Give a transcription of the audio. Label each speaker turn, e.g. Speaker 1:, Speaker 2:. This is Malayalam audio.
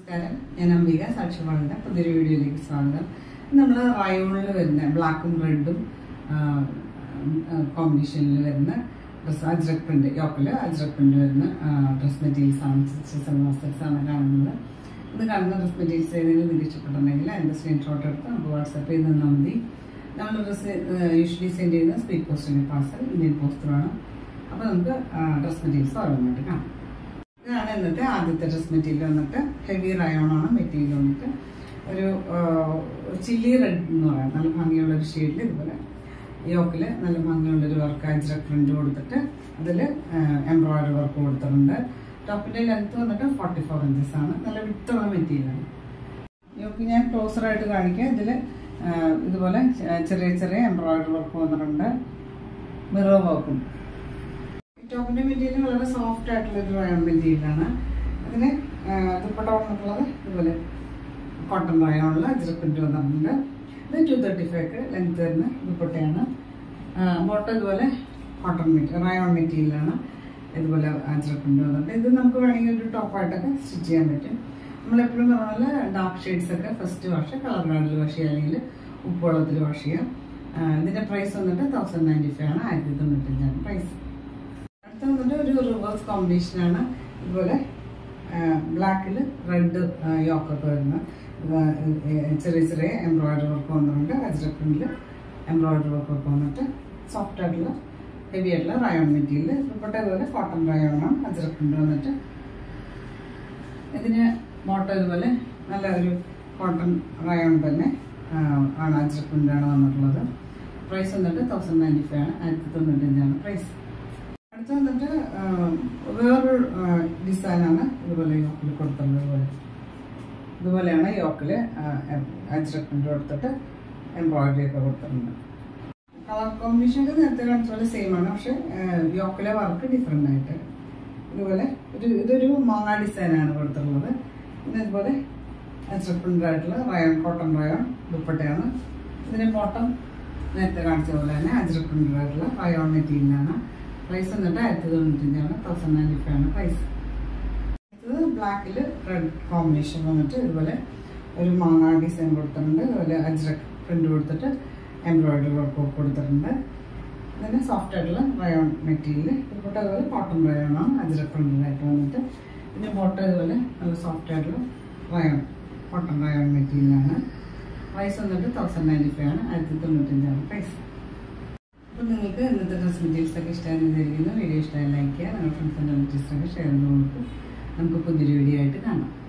Speaker 1: നമസ്കാരം ഞാൻ അംബിക സാക്ഷ്യപാടിന്റെ പുതിയൊരു വീഡിയോയിലേക്ക് സ്വാഗതം നമ്മൾ റയോണിൽ വരുന്ന ബ്ലാക്കും റെഡും കോമ്പിനേഷനിൽ വരുന്ന ഡ്രസ് അജ്രക് പ്രിന്റ് യോക്കിൽ അജ്രക് പ്രിന്റ് വരുന്ന ഡ്രസ് മെറ്റീരിയൽസ് ആണ് സെറ്റ്സ് ആണ് കാണുന്നത് ഇത് കാണുന്ന ഡ്രസ് മെറ്റീരിയൽസ് ഏതെങ്കിലും നിങ്ങൾക്ക് ഇഷ്ടപ്പെട്ടുണ്ടെങ്കിൽ അതിൻ്റെ സ്ക്രീൻഷോട്ട് എടുത്ത് നമുക്ക് വാട്സാപ്പ് ചെയ്ത് തന്നാൽ മതി നമ്മൾ ഡ്രസ് യൂഷ്വലി സെൻഡ് ചെയ്യുന്ന സ്പീഡ് പോസ്റ്റിന് പാർസൽ ഇന്ത്യൻ പോസ്റ്റിലാണ് അപ്പോൾ നമുക്ക് ഡ്രസ് മെറ്റീരിയൽസ് ഓരോന്നായിട്ട് കാണാം ഇതാണ് ഇന്നത്തെ ആദ്യത്തെ ഡ്രസ് മെറ്റീരിയൽ വന്നിട്ട് ഹെവി റയോൺ ആണ് മെറ്റീരിയൽ വന്നിട്ട് ഒരു ചില്ലി റെഡ് എന്ന് പറയാം നല്ല ഭംഗിയുള്ള ഒരു ഷെയ്ഡിൽ ഇതുപോലെ യോക്കില് നല്ല ഭംഗിയുള്ള ഒരു വർക്ക് അജ്രക് പ്രിന്റ് കൊടുത്തിട്ട് അതിൽ എംബ്രോയിഡറി വർക്ക് കൊടുത്തിട്ടുണ്ട് ടോപ്പിന്റെ ലെങ്ത് വന്നിട്ട് ഫോർട്ടി ഫോർ ഇഞ്ചസ് ആണ് നല്ല വിട്ടുള്ള മെറ്റീരിയലാണ് യോക്ക് ഞാൻ ക്ലോസർ ആയിട്ട് കാണിക്കാം ഇതിൽ ഇതുപോലെ ചെറിയ ചെറിയ എംബ്രോയിഡറി വർക്ക് വന്നിട്ടുണ്ട് മിറർ വർക്കും ടോപ്പിന്റെ മെറ്റീരിയൽ വളരെ സോഫ്റ്റ് ആയിട്ടുള്ള ഒരു റയോൺ മെറ്റീരിയലാണ് അതിന് ദുപ്പട്ട വന്നിട്ടുള്ളത് ഇതുപോലെ കോട്ടൺ റയോണിൽ അജ്രപ്പിൻ്റെ വന്നിട്ടുണ്ട് ഇത് ടു തേർട്ടി ഫൈവ് ലെങ്ത് വരുന്ന ദുപ്പട്ടയാണ് ബോട്ടം ഇതുപോലെ കോട്ടൺ മെറ്റീരിയൽ റയോൺ മെറ്റീരിയലാണ് ഇതുപോലെ അജ്രപ്പിൻ്റെ വന്നിട്ടുണ്ട് ഇത് നമുക്ക് വേണമെങ്കിൽ ഒരു ടോപ്പായിട്ടൊക്കെ സ്റ്റിച്ച് ചെയ്യാൻ പറ്റും നമ്മളെപ്പോഴും പറഞ്ഞ പോലെ ഡാർക്ക് ഷെയ്ഡ്സ് ഒക്കെ ഫസ്റ്റ് വാഷ് കളർ ഗാർഡിൽ വാഷ് ചെയ്യുക അല്ലെങ്കിൽ ഉപ്പുവെള്ളത്തിൽ വാഷ് ചെയ്യാം ഇതിന്റെ പ്രൈസ് വന്നിട്ട് തൗസൻഡ് നയൻറ്റി ഫൈവ് ആണ് ആയിരത്തി തൊണ്ണൂറ്റഞ്ചാണ് പ്രൈസ് അടുത്ത വന്നിട്ട് ഒരു റിവേഴ്സ് കോമ്പിനേഷൻ ആണ് ഇതുപോലെ ബ്ലാക്കിൽ റെഡ് യോക്കൊക്കെ വരുന്ന ചെറിയ ചെറിയ എംബ്രോയിഡറി വർക്ക് വന്നിട്ടുണ്ട് അജ്രപ്പിനിൽ എംബ്രോയിഡറി വർക്കൊക്കെ വന്നിട്ട് സോഫ്റ്റ് ആയിട്ടുള്ള ഹെവി ആയിട്ടുള്ള റയോൺ മെറ്റീരിയൽ ദുപ്പട്ട ഇതുപോലെ കോട്ടൺ റയോണാണ് അജ്രപ്പിൻ്റെ വന്നിട്ട് ഇതിന് മോട്ടോ ഇതുപോലെ നല്ല ഒരു കോട്ടൺ റയോൺ തന്നെ ആണ് അജ്രപ്പിൻ്റാണ് വന്നിട്ടുള്ളത് പ്രൈസ് വന്നിട്ട് തൗസൻഡ് നയൻറ്റി ഫൈവ് ആണ് ആയിരത്തി തൊണ്ണൂറ്റഞ്ചാണ് പ്രൈസ് അടുത്ത വന്നിട്ട് വേറൊരു ഡിസൈനാണ് ഇതുപോലെ യോക്കിൽ കൊടുത്തിട്ടുള്ളത് ഇതുപോലെ ഇതുപോലെയാണ് യോക്കിൽ അജ്രക്കിൻ്റെ കൊടുത്തിട്ട് എംബ്രോയിഡറി ഒക്കെ കൊടുത്തിട്ടുണ്ട് കളർ കോമ്പിനേഷൻ ഒക്കെ നേരത്തെ കാണിച്ച പോലെ സെയിം ആണ് പക്ഷെ യോക്കിലെ വർക്ക് ഡിഫറെൻ്റ് ആയിട്ട് ഇതുപോലെ ഒരു ഇതൊരു മാങ്ങ ഡിസൈനാണ് കൊടുത്തിട്ടുള്ളത് പിന്നെ ഇതുപോലെ അജ്രക്കിൻ്റെ ആയിട്ടുള്ള റയോൺ കോട്ടൺ റയോൺ ദുപ്പട്ടയാണ് ഇതിന് ബോട്ടം നേരത്തെ കാണിച്ച പോലെ തന്നെ അജ്രക്കിൻ്റെ ആയിട്ടുള്ള റയോൺ മെറ്റീരിയലാണ് പ്രൈസ് വന്നിട്ട് ആയിരത്തി തൊണ്ണൂറ്റഞ്ചാണ് തൗസൻഡ് നയൻറ്റി ഫൈവ് ആണ് പ്രൈസ് ഇത് ബ്ലാക്കിൽ റെഡ് കോമ്പിനേഷൻ വന്നിട്ട് ഇതുപോലെ ഒരു മാങ്ങ ഡിസൈൻ കൊടുത്തിട്ടുണ്ട് അതുപോലെ അജ്രക് പ്രിന്റ് കൊടുത്തിട്ട് എംബ്രോയിഡറി വർക്ക് കൊടുത്തിട്ടുണ്ട് ഇതിന് സോഫ്റ്റ് ആയിട്ടുള്ള റയോൺ മെറ്റീരിയൽ ഇപ്പോട്ട് അതുപോലെ കോട്ടൺ റയോണാണ് അജ്രക് പ്രിന്റിലായിട്ട് വന്നിട്ട് പിന്നെ ബോട്ടം ഇതുപോലെ നല്ല സോഫ്റ്റ് ആയിട്ടുള്ള റയോൺ കോട്ടൺ റയോൺ മെറ്റീരിയലാണ് പ്രൈസ് വന്നിട്ട് തൗസൻഡ് നയൻറ്റി ഫൈവ് ആണ് ആയിരത്തി തൊണ്ണൂറ്റഞ്ചാണ് പ്രൈസ് അപ്പോൾ നിങ്ങൾക്ക് ഇന്നത്തെ ഡ്രസ് മെറ്റീരിയൽസ് ഒക്കെ ഇഷ്ടമായെന്ന് വിചാരിക്കുന്നു വീഡിയോ ഇഷ്ടമായി ലൈക്ക് ചെയ്യുക നിങ്ങളുടെ ഫ്രണ്ട്സിൻ്റെ റിലേറ്റീവ്സൊക്കെ ഷെയർ ചെയ്ത് കൊടുക്കും നമുക്ക് പുതിയൊരു വീഡിയോ ആയിട്ട് കാണാം